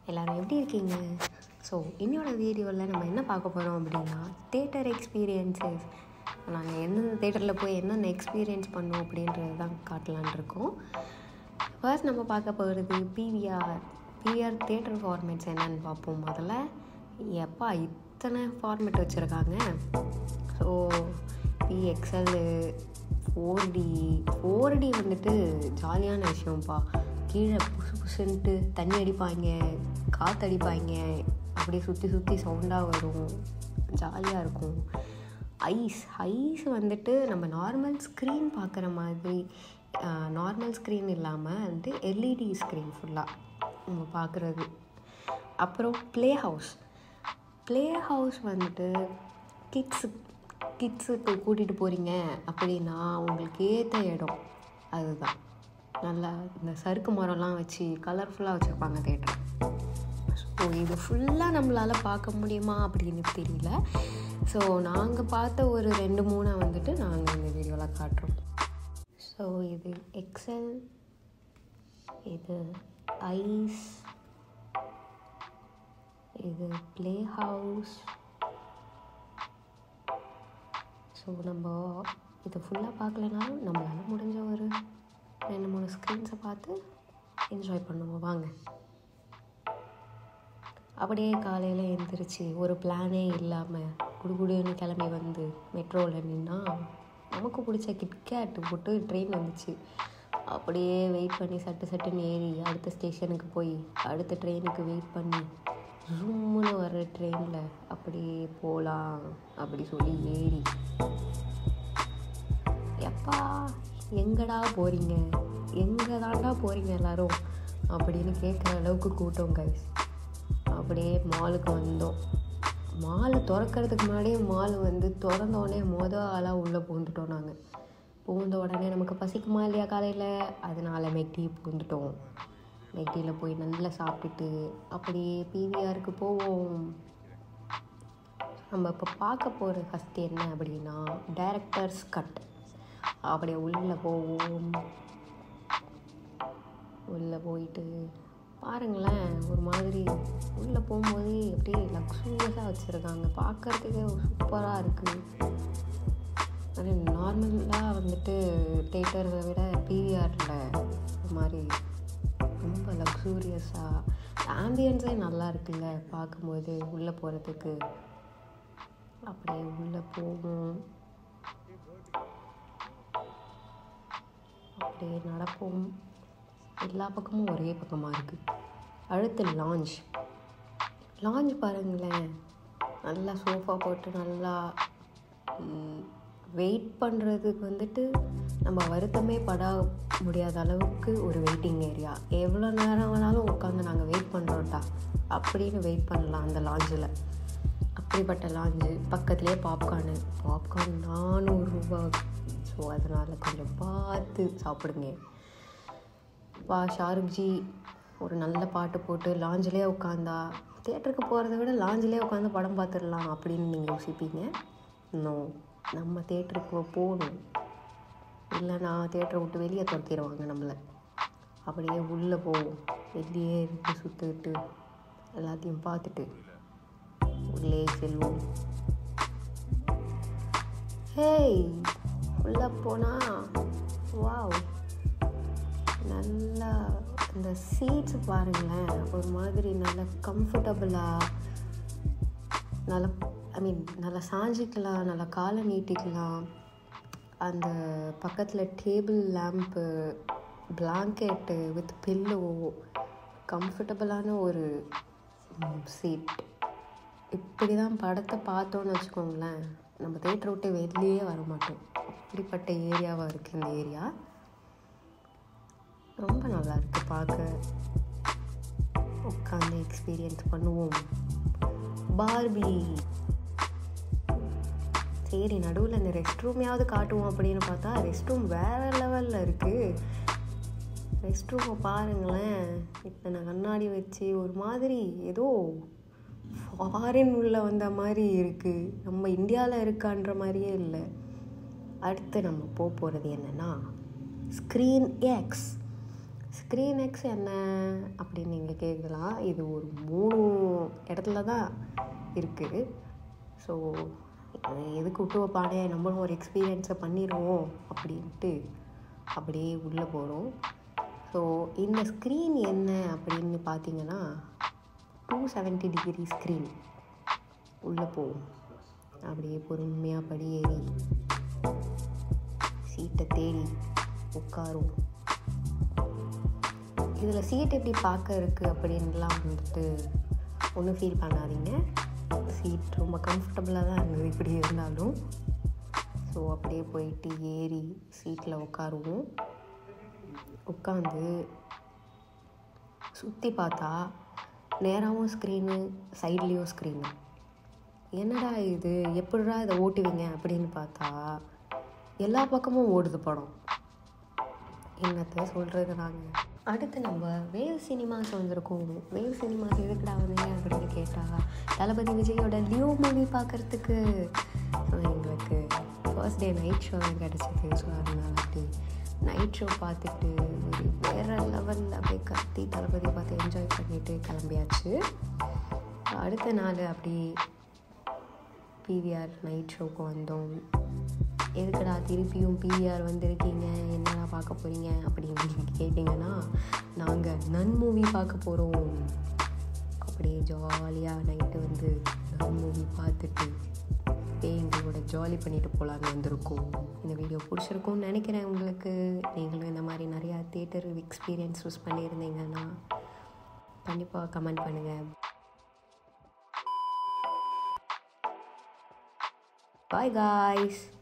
எல்லோரும் எப்படி இருக்கீங்க ஸோ இன்னோட வீடியோவில் நம்ம என்ன பார்க்க போகிறோம் அப்படின்னா தேட்டர் எக்ஸ்பீரியன்ஸஸ் நாங்கள் எந்தெந்த தேட்டரில் போய் என்னென்ன எக்ஸ்பீரியன்ஸ் பண்ணோம் அப்படின்றது தான் காட்டலான் இருக்கோம் ஃபர்ஸ்ட் நம்ம பார்க்க போகிறது பிவிஆர் பிவிஆர் தேட்டர் ஃபார்மேட்ஸ் என்னன்னு பார்ப்போம் முதல்ல எப்பா இத்தனை ஃபார்மேட் வச்சுருக்காங்க so PXL four D four D வந்துட்டு ஜாலியான விஷயம்ப்பா கீழே புசு புசுன்ட்டு தண்ணி அடிப்பாங்க காற்று அடிப்பாங்க அப்படியே சுற்றி சுற்றி சவுண்டாக வரும் ஜாலியாக இருக்கும் ஐஸ் ஐஸ் வந்துட்டு நம்ம நார்மல் ஸ்க்ரீன் பார்க்குற மாதிரி நார்மல் ஸ்க்ரீன் இல்லாமல் வந்துட்டு எல்இடி ஸ்க்ரீன் ஃபுல்லாக நம்ம பார்க்குறது அப்புறம் ப்ளே ஹவுஸ் ப்ளே ஹவுஸ் வந்துட்டு கிட்ஸு கிட்ஸுக்கு கூட்டிகிட்டு போகிறீங்க அப்படின்னா உங்களுக்கு ஏற்ற இடம் அதுதான் நல்லா இந்த சறுக்கு மரம்லாம் வச்சு கலர்ஃபுல்லாக வச்சுருப்பாங்க தேட்டர் ஸோ இது ஃபுல்லாக நம்மளால் பார்க்க முடியுமா அப்படின்னு தெரியல ஸோ நாங்கள் பார்த்த ஒரு ரெண்டு மூணை வந்துட்டு நாங்கள் இந்த வீடியோவில் காட்டுறோம் ஸோ இது எக்ஸல் இது ஐஸ் இது ப்ளே ஹவுஸ் ஸோ நம்ம இதை ஃபுல்லாக பார்க்கலனாலும் நம்மளால் முடிஞ்ச ஒரு ரெண்டு மூணு ஸ்க்ரீன்ஸை பார்த்து என்ஜாய் பண்ணுவோம் வாங்க அப்படியே காலையில் எழுந்திரிச்சு ஒரு பிளானே இல்லாமல் குடுகுடுன்னு கிளம்பி வந்து மெட்ரோவில் நின்னா நமக்கு பிடிச்ச கிட்கேட் போட்டு ட்ரெயின் வந்துச்சு அப்படியே வெயிட் பண்ணி சட்டு சட்டுன்னு ஏறி அடுத்த ஸ்டேஷனுக்கு போய் அடுத்த ட்ரெயினுக்கு வெயிட் பண்ணி ரூம்னு வர்ற ட்ரெயினில் அப்படியே போகலாம் அப்படி சொல்லி ஏறி எப்பா எங்கடா போகிறீங்க எங்கே தாண்டா போகிறீங்க எல்லோரும் அப்படின்னு கேட்குற அளவுக்கு கூட்டம் கைஸ் அப்படியே மாலுக்கு வந்தோம் மால் திறக்கிறதுக்கு முன்னாடியே மால் வந்து திறந்தோடனே மொதல் ஆளாக உள்ளே பூந்துட்டோம் நாங்கள் பூந்த உடனே நமக்கு பசிக்குமா இல்லையா காலையில் அதனால் மெக்டி பூந்துட்டோம் மெக்டியில் போய் நல்லா சாப்பிட்டுட்டு அப்படியே பிவிஆருக்கு போவோம் நம்ம இப்போ பார்க்க போகிற ஃபஸ்ட்டு என்ன அப்படின்னா டைரக்டர்ஸ் கட் அப்படியே உள்ளே போவோம் உள்ளே போயிட்டு பாருங்களேன் ஒரு மாதிரி உள்ளே போகும்போது அப்படியே லக்ஸூரியஸாக வச்சுருக்காங்க பார்க்குறதுக்கே சூப்பராக இருக்குது அது நார்மலாக வந்துட்டு தேட்டரை விட பிவிஆரில் ஒரு மாதிரி ரொம்ப லக்ஸூரியஸாக ஆம்பியன்ஸே நல்லா இருக்குல்ல பார்க்கும்போது உள்ளே போகிறதுக்கு அப்படியே உள்ளே போகும் அப்படியே நடப்போம் எல்லா பக்கமும் ஒரே பக்கமாக இருக்குது அடுத்து லாஞ்ச் லாஞ்ச் பாருங்களேன் நல்லா சோஃபா போட்டு நல்லா வெயிட் பண்ணுறதுக்கு வந்துட்டு நம்ம வருத்தமே பட முடியாத அளவுக்கு ஒரு வெயிட்டிங் ஏரியா எவ்வளோ நேரம் வேணாலும் உட்காந்து நாங்கள் வெயிட் பண்ணுறோம்டா அப்படின்னு வெயிட் பண்ணலாம் அந்த லாஞ்சில் அப்படிப்பட்ட லாஞ்சு பக்கத்துலேயே பாப்கார்னு பாப்கார்ன் நானூறுரூபா ஸோ அதனால் கொஞ்சம் பார்த்து சாப்பிடுங்க வா ஷாருக்ஜி ஒரு நல்ல பாட்டு போட்டு லாஞ்சிலே உட்காந்தா தேட்டருக்கு போகிறத விட லாஞ்சிலே உட்காந்து படம் பார்த்துடலாம் அப்படின்னு நீங்கள் யோசிப்பீங்க இன்னும் நம்ம தேட்டருக்கு போகணும் இல்லைனா தேட்டரை விட்டு வெளியே துரத்திடுவாங்க நம்மளை அப்படியே உள்ளே போவோம் வெளியே இருந்து சுற்றிட்டு எல்லாத்தையும் பார்த்துட்டு உள்ளே செல்வோம் ஹேய் உள்ளே போனால் வாவ் நல்லா இந்த சீட்ஸ் பாருங்களேன் ஒரு மாதிரி நல்ல கம்ஃபர்டபுளாக நல்லா ஐ மீன் நல்லா சாஞ்சிக்கலாம் நல்லா காலை நீட்டிக்கலாம் அந்த பக்கத்தில் table lamp blanket with pillow கம்ஃபர்டபுளான ஒரு சீட் இப்படி தான் படத்தை பார்த்தோன்னு வச்சுக்கோங்களேன் நம்ம தேட்டரை விட்டு வெளியே வர மாட்டோம் அப்படிப்பட்ட ஏரியாவாக இருக்குது இந்த ஏரியா ரொம்ப நல்லா இருக்குது பார்க்க உட்காந்து எக்ஸ்பீரியன்ஸ் பண்ணுவோம் பார்பி சரி நடுவில் இந்த ரெஸ்ட் ரூமையாவது காட்டுவோம் அப்படின்னு பார்த்தா ரெஸ்ட் ரூம் வேறு லெவலில் இருக்குது ரெஸ்ட் ரூமை பாருங்களேன் இத்தனை கண்ணாடி வச்சு ஒரு மாதிரி ஏதோ ஃபாரின் உள்ள வந்த மாதிரி இருக்குது நம்ம இந்தியாவில் இருக்கான்ற மாதிரியே இல்லை அடுத்து நம்ம போக போகிறது என்னென்னா ஸ்க்ரீன் எக்ஸ் ஸ்க்ரீன் எக்ஸ் என்ன அப்படின்னு நீங்கள் கேட்கலாம் இது ஒரு மூணு இடத்துல தான் இருக்குது ஸோ எதுக்கு விட்டு வைப்பானே நம்மளும் ஒரு எக்ஸ்பீரியன்ஸை பண்ணிடுவோம் அப்படின்ட்டு அப்படியே உள்ளே போகிறோம் ஸோ இந்த ஸ்க்ரீன் என்ன அப்படின்னு பார்த்தீங்கன்னா டூ செவன்ட்டி டிகிரி ஸ்க்ரீன் உள்ளே போவோம் அப்படியே பொறுமையாக படி ஏறி சீட்டை தேடி உட்காரும் இதில் சீட் எப்படி பார்க்க இருக்குது அப்படின்லாம் வந்துட்டு ஒன்றும் ஃபீல் பண்ணாதீங்க சீட் ரொம்ப கம்ஃபர்டபுளாக தான் இருந்தது இப்படி இருந்தாலும் ஸோ அப்படியே போயிட்டு ஏறி சீட்டில் உட்காருவோம் உட்காந்து சுற்றி பார்த்தா நேராகவும் ஸ்க்ரீனு சைட்லேயும் ஸ்க்ரீனு என்னடா இது எப்படிடா இதை ஓட்டுவீங்க அப்படின்னு பார்த்தா எல்லா பக்கமும் ஓடுது படம் என்னத்தை சொல்கிறது நாங்கள் அடுத்து நம்ம வேவ் சினிமாஸ் வந்திருக்கோம் வேவ் சினிமாஸ் எதுக்குடா வந்தீங்க அப்படின்னு கேட்டால் தளபதி விஜயோட லியோ மூவி பார்க்குறதுக்கு ஸோ எங்களுக்கு ஃபர்ஸ்ட் டே நைட் ஷோ கிடச்சிது ஸோ அதனால அப்படி நைட் ஷோ பார்த்துட்டு ஒரு வேறு லெவலில் அப்படியே கத்தி தளபதி பார்த்து என்ஜாய் பண்ணிவிட்டு கிளம்பியாச்சு அடுத்த நாள் அப்படி பிவிஆர் நைட் ஷோக்கு வந்தோம் எதுக்குடா திருப்பியும் பிவிஆர் வந்திருக்கீங்க என்னடா பார்க்க போகிறீங்க அப்படின்னு நீங்கள் கேட்டிங்கன்னா நாங்கள் நன் மூவி பார்க்க போகிறோம் அப்படியே ஜாலியாக நைட்டு வந்து நன் மூவி பார்த்துட்டு பேய்களோட ஜாலி பண்ணிட்டு போகலான்னு வந்திருக்கோம் இந்த வீடியோ பிடிச்சிருக்கும்னு நினைக்கிறேன் உங்களுக்கு நீங்களும் இந்த மாதிரி நிறையா தேட்டர் எக்ஸ்பீரியன்ஸ் யூஸ் பண்ணியிருந்தீங்கன்னா கண்டிப்பாக கமெண்ட் பண்ணுங்கள் பாய் காய்ஸ்